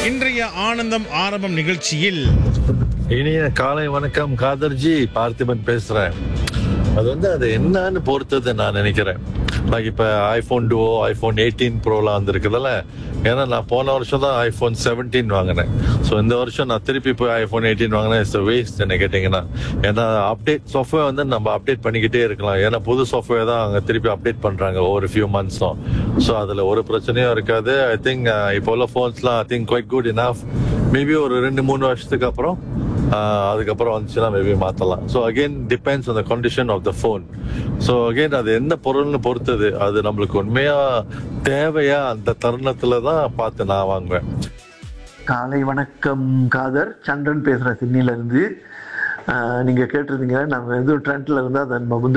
இன்றைய ஆனந்தம் ஆரம்பம் நிகழ்ச்சியில் இனிய காலை வணக்கம் காதர்ஜி பார்த்திபன் பேசுறேன் அது வந்து அது என்னன்னு பொறுத்தது நான் நினைக்கிறேன் லைக் இப்ப ஐபோன் டூவோ ஐபோன் எயிட்டீன் ப்ரோலாம் வந்திருக்குதுல்ல ஏன்னா நான் போன வருஷம் தான் ஐபோன் செவன்டீன் வாங்கினேன் ஸோ இந்த வருஷம் நான் திருப்பி போய் ஐபோன் எயிட்டீன் வாங்கினேன் இட்ஸ் வேஸ்ட் என்ன கேட்டிங்கன்னா ஏன்னா அப்டேட் சாஃப்ட்வேர் வந்து நம்ம அப்டேட் பண்ணிக்கிட்டே இருக்கலாம் ஏன்னா புது சாஃப்ட்வேர் தான் அங்கே திருப்பி அப்டேட் பண்றாங்க ஒவ்வொரு ஃபியூ மந்த்ஸும் ஸோ அதில் ஒரு பிரச்சனையும் இருக்காது ஐ திங்க் இப்போ உள்ள ஃபோன்ஸ்லாம் I think quite good enough maybe ஒரு ரெண்டு மூணு வருஷத்துக்கு அப்புறம் ஆஹ் அதுக்கப்புறம் வந்துச்சுன்னா மேபி மாத்தலாம் so again depends on the condition of the phone so again அது என்ன பொருள்னு பொறுத்தது அது நம்மளுக்கு உண்மையா தேவையா அந்த தருணத்துல தான் பார்த்து நான் வாங்குவேன் காலை வணக்கம் காதர் சந்திரன் பேசுறேன் சிட்னில இருந்து ஆஹ் நீங்க கேட்டிருந்தீங்க நம்ம எதுவும் ட்ரெண்ட்ல இருந்தா அதை நம்ம வந்து